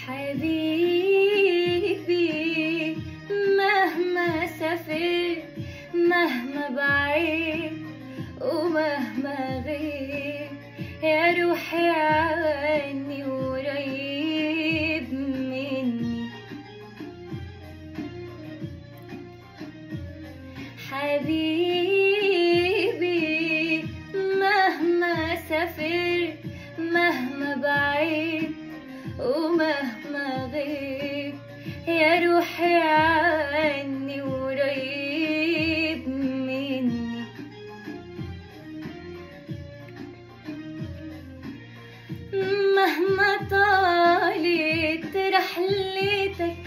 حبيبي مهما سافرت مهما بعيد ومهما غيب يا روحي عني قريب مني حبيبي مهما سافرت مهما بعيد ومهما غيب يا روحي عني قريب مني مهما طالت رحلتك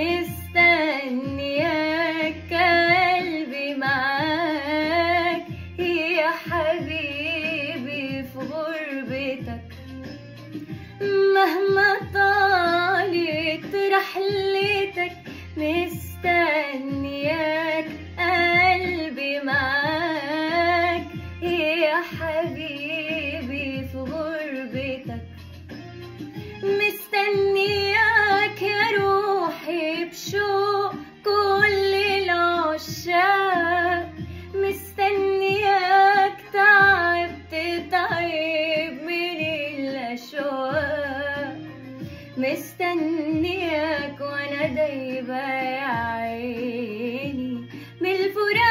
مستنياك قلبي معاك يا حبيبي في غربتك مهما طالت رحلتك مستنياك قلبي معاك يا حبيبي في غربتك مستنياك يا روحي بشوق كل العشاق مستنياك تعبت تعب من الأشواق مستنياك وانا دايبة يا عيني من الفراق